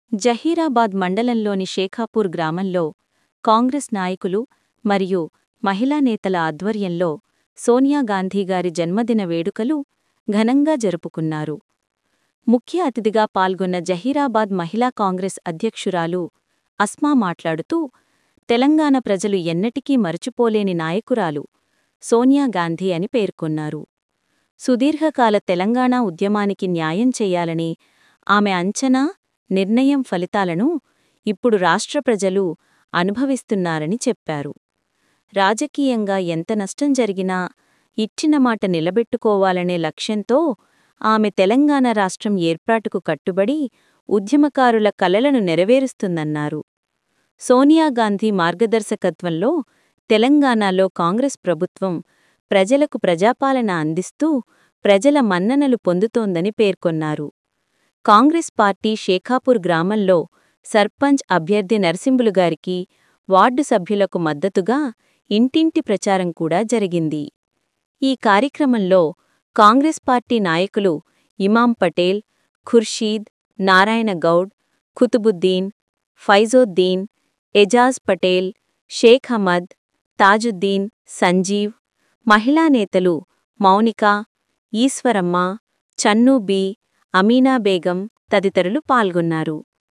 జహీరాబాద్ మండలంలోని షేఖాపూర్ గ్రామంలో కాంగ్రెస్ నాయకులు మరియు మహిళా నేతల ఆధ్వర్యంలో సోనియాగాంధీగారి జన్మదిన వేడుకలు ఘనంగా జరుపుకున్నారు ముఖ్య అతిథిగా పాల్గొన్న జహీరాబాద్ మహిళా కాంగ్రెస్ అధ్యక్షురాలు అస్మా మాట్లాడుతూ తెలంగాణ ప్రజలు ఎన్నటికీ మరచిపోలేని నాయకురాలు సోనియాగాంధీ అని పేర్కొన్నారు సుదీర్ఘకాల తెలంగాణ ఉద్యమానికి న్యాయం చెయ్యాలని ఆమె అంచనా నిర్ణయం ఫలితాలను ఇప్పుడు రాష్ట్ర ప్రజలు అనుభవిస్తున్నారని చెప్పారు రాజకీయంగా ఎంత నష్టం జరిగినా ఇచ్చిన మాట నిలబెట్టుకోవాలనే లక్ష్యంతో ఆమె తెలంగాణ రాష్ట్రం ఏర్పాటుకు కట్టుబడి ఉద్యమకారుల కలలను నెరవేరుస్తుందన్నారు సోనియాగాంధీ మార్గదర్శకత్వంలో తెలంగాణలో కాంగ్రెస్ ప్రభుత్వం ప్రజలకు ప్రజాపాలన అందిస్తూ ప్రజల మన్ననలు పొందుతోందని పేర్కొన్నారు కాంగ్రెస్ పార్టీ షేఖాపూర్ గ్రామంలో సర్పంచ్ అభ్యర్థి నరసింబులుగారికి వార్డు సభ్యులకు మద్దతుగా ఇంటింటి ప్రచారం కూడా జరిగింది ఈ కార్యక్రమంలో కాంగ్రెస్ పార్టీ నాయకులు ఇమాం పటేల్ ఖుర్షీద్ నారాయణ గౌడ్ కుతుబుద్దీన్ ఫైజోద్దీన్ ఎజాజ్ పటేల్ షేక్ అహ్మద్ తాజుద్దీన్ సంజీవ్ మహిళా నేతలు మౌనిక ఈశ్వరమ్మ చన్నూ బి అమీనా బేగం తదితరులు పాల్గొన్నారు